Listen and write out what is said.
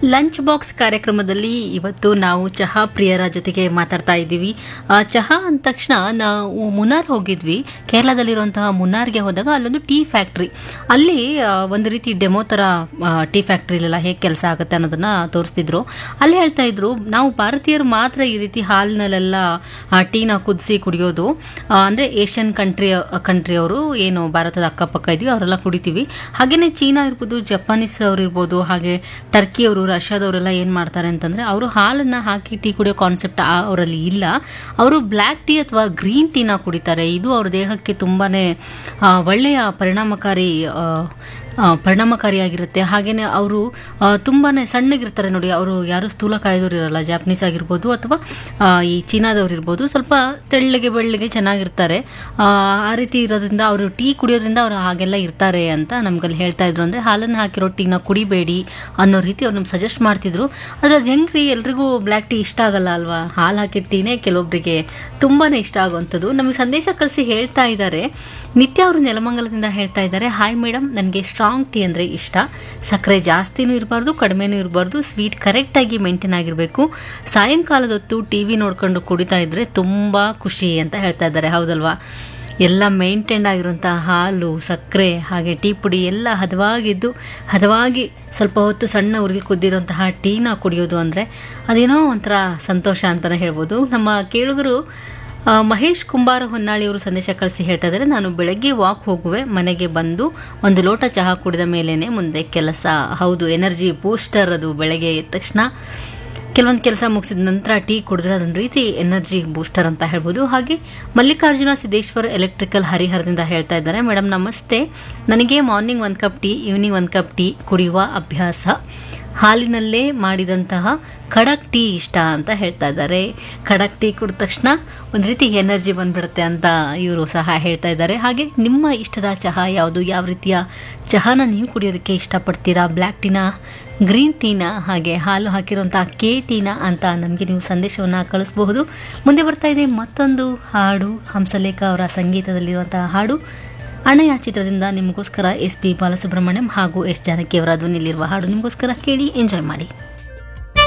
lunch box ಕಾರ್ಯಕ್ರಮದಲ್ಲಿ ಇವತ್ತು ನಾವು ಚಹಾ ಪ್ರಿಯರ ಜೊತೆಗೆ ಮಾತಾಡ್ತಾ ಇದ್ದೀವಿ ಆ, ಚಹಾ ಅಂದ ತಕ್ಷಣ ನಾವು ಮುನ್ನಾರ್ ಹೋಗಿದ್ವಿ ಕೇರಳದಲ್ಲಿರುವಂತಹ ಮುನ್ನಾರ್ಗೆ ಹೋದಾಗ ಅಲ್ಲೊಂದು ಟೀ ಫ್ಯಾಕ್ಟ್ರಿ ಅಲ್ಲಿ ಆ, ಒಂದು ರೀತಿ ಡೆಮೋ ಥರ ಟೀ ಫ್ಯಾಕ್ಟ್ರಿಲೆಲ್ಲ ಹೇಗೆ ಕೆಲಸ ಆಗುತ್ತೆ ಅನ್ನೋದನ್ನ ತೋರಿಸ್ತಿದ್ರು ಅಲ್ಲಿ ಹೇಳ್ತಾ ಇದ್ರು ನಾವು ಭಾರತೀಯರು ಮಾತ್ರ ಈ ರೀತಿ ಹಾಲಿನಲ್ಲೆಲ್ಲ ಆ, ಟೀನ ಕುದಿಸಿ ಕುಡಿಯೋದು ಆ, ಅಂದ್ರೆ ಏಷ್ಯನ್ ಕಂಟ್ರಿ ಕಂಟ್ರಿಯವರು ಏನು ಭಾರತದ ಅಕ್ಕಪಕ್ಕ ಇದೀವಿ ಅವರೆಲ್ಲ ಕುಡಿತೀವಿ ಹಾಗೇನೆ ಚೀನಾ ಇರ್ಬೋದು ಜಪಾನೀಸ್ ಅವರು ಇರ್ಬೋದು ಹಾಗೆ ಟರ್ಕಿಯವರು ರಷ್ಯಾದವರೆಲ್ಲ ಏನು ಮಾಡ್ತಾರೆ ಅಂತಂದ್ರೆ ಅವರು ಹಾಲನ್ನ ಹಾಕಿ ಟೀ ಕುಡಿಯೋ ಕಾನ್ಸೆಪ್ಟ್ ಅವರಲ್ಲಿ ಇಲ್ಲ ಅವರು ಬ್ಲ್ಯಾಕ್ ಟೀ ಅಥವಾ ಗ್ರೀನ್ ಟೀನ ಕುಡಿತಾರೆ ಇದು ಅವ್ರ ದೇಹಕ್ಕೆ ತುಂಬಾನೇ ಆ, ಒಳ್ಳೆಯ ಪರಿಣಾಮಕಾರಿ ಆ, ಆ, ಪರಿಣಾಮಕಾರಿಯಾಗಿರುತ್ತೆ ಹಾಗೇನೆ ಅವರು ತುಂಬಾನೇ ಸಣ್ಣಗಿರ್ತಾರೆ ನೋಡಿ ಅವರು ಯಾರು ಸ್ಥೂಲ ಕಾಯ್ದವ್ರು ಇರಲ್ಲ ಜಾಪನೀಸ್ ಆಗಿರ್ಬೋದು ಅಥವಾ ಆ, ಈ ಚೀನಾದವ್ರು ಇರ್ಬೋದು ಸ್ವಲ್ಪ ತೆಳ್ಳಗೆ ಬೆಳ್ಳಗೆ ಚೆನ್ನಾಗಿರ್ತಾರೆ ಆ, ಆ ರೀತಿ ಇರೋದ್ರಿಂದ ಅವರು ಟೀ ಕುಡಿಯೋದ್ರಿಂದ ಅವರು ಹಾಗೆಲ್ಲ ಇರ್ತಾರೆ ಅಂತ ನಮ್ಗಲ್ಲಿ ಹೇಳ್ತಾ ಇದ್ರು ಅಂದ್ರೆ ಹಾಲನ್ನು ಹಾಕಿರೋ ಟೀನ ಕುಡಿಬೇಡಿ ಅನ್ನೋ ರೀತಿ ಅವ್ರು ನಮ್ಗೆ ಸಜೆಸ್ಟ್ ಮಾಡ್ತಿದ್ರು ಆದ್ರೆ ಅದು ಹೆಂಗ್ರಿ ಎಲ್ರಿಗೂ ಬ್ಲ್ಯಾಕ್ ಟೀ ಇಷ್ಟ ಆಗಲ್ಲ ಅಲ್ವಾ ಹಾಲು ಹಾಕಿದ ಟೀನೇ ಕೆಲವೊಬ್ಬರಿಗೆ ತುಂಬಾನೇ ಇಷ್ಟ ಆಗುವಂಥದ್ದು ನಮಗೆ ಸಂದೇಶ ಕಳಿಸಿ ಹೇಳ್ತಾ ಇದ್ದಾರೆ ನಿತ್ಯ ಅವರು ನೆಲಮಂಗಲದಿಂದ ಹೇಳ್ತಾ ಇದ್ದಾರೆ ಹಾಯ್ ಮೇಡಮ್ ನನಗೆ ಸ್ಟ್ರಾಂಗ್ ಟೀ ಅಂದರೆ ಇಷ್ಟ ಸಕ್ಕರೆ ಜಾಸ್ತಿನೂ ಇರಬಾರ್ದು ಕಡಿಮೆನೂ ಇರಬಾರ್ದು ಸ್ವೀಟ್ ಕರೆಕ್ಟಾಗಿ ಮೇಂಟೈನ್ ಆಗಿರಬೇಕು ಸಾಯಂಕಾಲದ ಹೊತ್ತು ಟಿ ವಿ ನೋಡ್ಕೊಂಡು ಕುಡಿತಾ ಇದ್ರೆ ತುಂಬ ಖುಷಿ ಅಂತ ಹೇಳ್ತಾ ಇದ್ದಾರೆ ಹೌದಲ್ವಾ ಎಲ್ಲ ಮೇಂಟೈನ್ ಆಗಿರುವಂಥ ಹಾಲು ಸಕ್ಕರೆ ಹಾಗೆ ಟೀ ಪುಡಿ ಎಲ್ಲ ಹದವಾಗಿದ್ದು ಹದವಾಗಿ ಸ್ವಲ್ಪ ಹೊತ್ತು ಸಣ್ಣ ಉರಿಲಿ ಕುದ್ದಿರುವಂತಹ ಟೀನ ಕುಡಿಯೋದು ಅಂದರೆ ಅದೇನೋ ಒಂಥರ ಸಂತೋಷ ಅಂತಲೇ ಹೇಳ್ಬೋದು ನಮ್ಮ ಕೇಳುಗರು ಆ, ಮಹೇಶ್ ಕುಂಬಾರ ಹೊನ್ನಾಳಿಯವರು ಸಂದೇಶ ಕಳಿಸಿ ಹೇಳ್ತಾ ಇದ್ದಾರೆ ನಾನು ಬೆಳಗ್ಗೆ ವಾಕ್ ಹೋಗುವೆ ಮನೆಗೆ ಬಂದು ಒಂದು ಲೋಟ ಚಹಾ ಕುಡಿದ ಮೇಲೇನೆ ಮುಂದೆ ಕೆಲಸ ಹೌದು ಎನರ್ಜಿ ಬೂಸ್ಟರ್ ಅದು ಬೆಳಗ್ಗೆ ಎದ್ದ ತಕ್ಷಣ ಕೆಲವೊಂದು ಕೆಲಸ ಮುಗಿಸಿದ ನಂತರ ಟೀ ಕುಡಿದ್ರೆ ಅದೊಂದು ರೀತಿ ಎನರ್ಜಿ ಬೂಸ್ಟರ್ ಅಂತ ಹೇಳ್ಬೋದು ಹಾಗೆ ಮಲ್ಲಿಕಾರ್ಜುನ ಸಿದ್ದೇಶ್ವರ್ ಎಲೆಕ್ಟ್ರಿಕಲ್ ಹರಿಹರದಿಂದ ಹೇಳ್ತಾ ಇದ್ದಾರೆ ಮೇಡಮ್ ನಮಸ್ತೆ ನನಗೆ ಮಾರ್ನಿಂಗ್ ಒಂದು ಕಪ್ ಟೀ ಈವ್ನಿಂಗ್ ಒಂದು ಕಪ್ ಟೀ ಕುಡಿಯುವ ಅಭ್ಯಾಸ ಹಾಲಿನಲ್ಲೇ ಮಾಡಿದಂತಹ ಖಡಕ್ ಟೀ ಇಷ್ಟ ಅಂತ ಹೇಳ್ತಾ ಇದ್ದಾರೆ ಖಡಕ್ ಟೀ ಕುಡಿದ ತಕ್ಷಣ ಒಂದು ರೀತಿ ಎನರ್ಜಿ ಬಂದ್ಬಿಡುತ್ತೆ ಅಂತ ಇವರು ಸಹ ಹೇಳ್ತಾ ಇದ್ದಾರೆ ಹಾಗೆ ನಿಮ್ಮ ಇಷ್ಟದ ಚಹಾ ಯಾವುದು ಯಾವ ರೀತಿಯ ಚಹಾನ ನೀವು ಕುಡಿಯೋದಕ್ಕೆ ಇಷ್ಟಪಡ್ತೀರಾ ಬ್ಲ್ಯಾಕ್ ಟೀನ ಗ್ರೀನ್ ಟೀನ ಹಾಗೆ ಹಾಲು ಹಾಕಿರುವಂಥ ಕೆ ಟೀನ ಅಂತ ನಮಗೆ ನೀವು ಸಂದೇಶವನ್ನು ಕಳಿಸಬಹುದು ಮುಂದೆ ಬರ್ತಾ ಇದೆ ಮತ್ತೊಂದು ಹಾಡು ಹಂಸಲೇಖ ಅವರ ಸಂಗೀತದಲ್ಲಿರುವಂತಹ ಹಾಡು ಅಣಯ ಚಿತ್ರದಿಂದ ನಿಮಗೋಸ್ಕರ ಎಸ್ ಪಿ ಬಾಲಸುಬ್ರಹ್ಮಣ್ಯಂ ಹಾಗೂ ಎಸ್ ಜಾನಕಿ ಅವರ ಧ್ವನಿಯಲ್ಲಿರುವ ಹಾಡು ನಿಮಗೋಸ್ಕರ ಕೇಳಿ ಎಂಜಾಯ್ ಮಾಡಿ